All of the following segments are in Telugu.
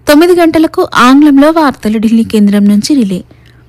తొమ్మిది గంటలకు ఆంగ్లంలో వార్తలు ఢిల్లీ కేంద్రం నుంచి రిలే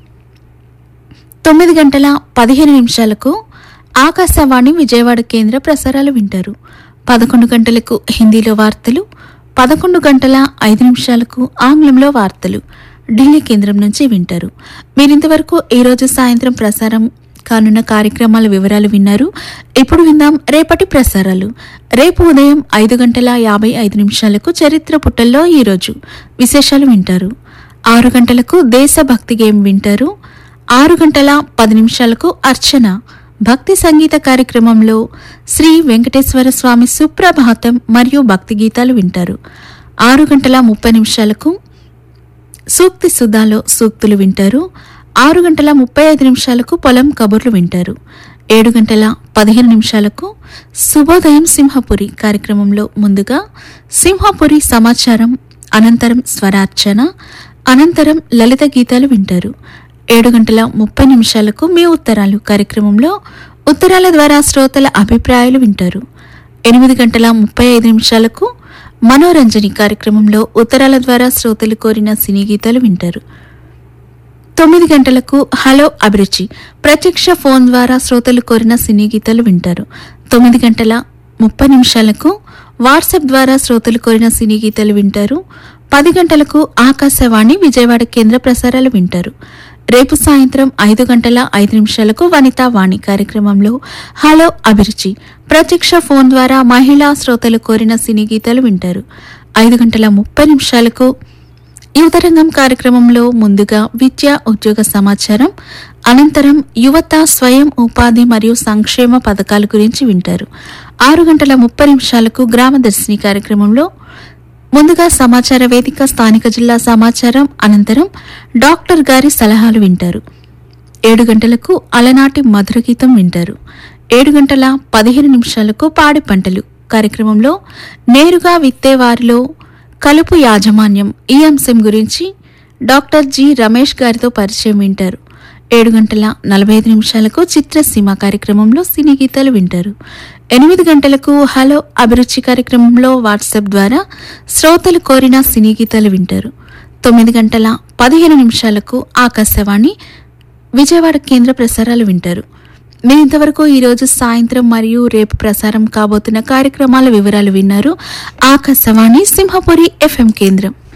తొమ్మిది గంటల పదిహేను నిమిషాలకు ఆకాశవాణి విజయవాడ కేంద్ర ప్రసారాలు వింటారు పదకొండు గంటలకు హిందీలో వార్తలు పదకొండు గంటల ఐదు నిమిషాలకు ఆంగ్లంలో వార్తలు ఢిల్లీ కేంద్రం నుంచి వింటారు మీరింతవరకు ఈరోజు సాయంత్రం ప్రసారం కానున్న కార్యక్రమాల వివరాలు విన్నారు ఇప్పుడు విందాం రేపటి ప్రసారాలు రేపు ఉదయం ఐదు గంటల యాభై ఐదు నిమిషాలకు చరిత్ర పుటల్లో ఈరోజు విశేషాలు వింటారు ఆరు గంటలకు దేశభక్తి గేమ్ వింటారు ఆరు గంటల పది నిమిషాలకు అర్చన భక్తి సంగీత కార్యక్రమంలో శ్రీ వెంకటేశ్వర స్వామి సుప్రభాతం మరియు భక్తి గీతాలు వింటారు ఆరు గంటల ముప్పై నిమిషాలకు సూక్తి సుధాలో సూక్తులు వింటారు ఆరు గంటల ముప్పై ఐదు నిమిషాలకు పొలం కబుర్లు వింటారు ఏడు గంటల పదిహేను నిమిషాలకు శుభోదయం సింహపురి కార్యక్రమంలో ముందుగా సింహపురి సమాచారం అనంతరం స్వరార్చన అనంతరం లలిత గీతాలు వింటారు ఏడు గంటల ముప్పై నిమిషాలకు మీ ఉత్తరాలు కార్యక్రమంలో ఉత్తరాల ద్వారా శ్రోతల అభిప్రాయాలు వింటారు ఎనిమిది గంటల ముప్పై ఐదు నిమిషాలకు మనోరంజని కార్యక్రమంలో ఉత్తరాల ద్వారా శ్రోతలు కోరిన సినీ గీతాలు వింటారు తొమ్మిది గంటలకు హలో అభిరుచి ప్రత్యక్ష ఫోన్ ద్వారా శ్రోతలు కోరిన సినీ గీతాలు వింటారు తొమ్మిది గంటల ముప్పై నిమిషాలకు వాట్సాప్ ద్వారా శ్రోతలు కోరిన సినీ గీతాలు వింటారు పది గంటలకు ఆకాశవాణి విజయవాడ కేంద్ర ప్రసారాలు వింటారు రేపు సాయంత్రం ఐదు గంటల ఐదు నిమిషాలకు వనితా వాణి కార్యక్రమంలో హలో అభిరుచి ప్రత్యక్ష ఫోన్ ద్వారా మహిళా శ్రోతలు కోరిన సినీ గీతాలు వింటారు ఐదు గంటల ముప్పై నిమిషాలకు యువతరంగం కార్యక్రమంలో ముందుగా విద్య ఉద్యోగ సమాచారం అనంతరం యువత స్వయం ఉపాధి మరియు సంక్షేమ పథకాల గురించి వింటారు ఆరు గంటల ముప్పై నిమిషాలకు గ్రామదర్శిని కార్యక్రమంలో ముందుగా సమాచార వేదిక స్థానిక జిల్లా సమాచారం అనంతరం డాక్టర్ గారి సలహాలు వింటారు ఏడు గంటలకు అలనాటి మధుర గీతం వింటారు ఏడు గంటల పదిహేను నిమిషాలకు పాడి పంటలు కార్యక్రమంలో నేరుగా విత్తే వారిలో కలుపు యాజమాన్యం ఈ అంశం గురించి డాక్టర్ జి రమేష్ గారితో పరిచయం వింటారు ఏడు గంటల నలభై ఐదు నిమిషాలకు చిత్రసీమ కార్యక్రమంలో సినీ గీతాలు వింటారు ఎనిమిది గంటలకు హలో అభిరుచి కార్యక్రమంలో వాట్సాప్ ద్వారా శ్రోతలు కోరిన సినీ గీతాలు వింటారు తొమ్మిది గంటల పదిహేను నిమిషాలకు ఆకాశవాణి విజయవాడ కేంద్ర ప్రసారాలు వింటారు మీరు ఇంతవరకు ఈరోజు సాయంత్రం మరియు రేపు ప్రసారం కాబోతున్న కార్యక్రమాల వివరాలు విన్నారు ఆకాశవాణి సింహపురి ఎఫ్ఎం కేంద్రం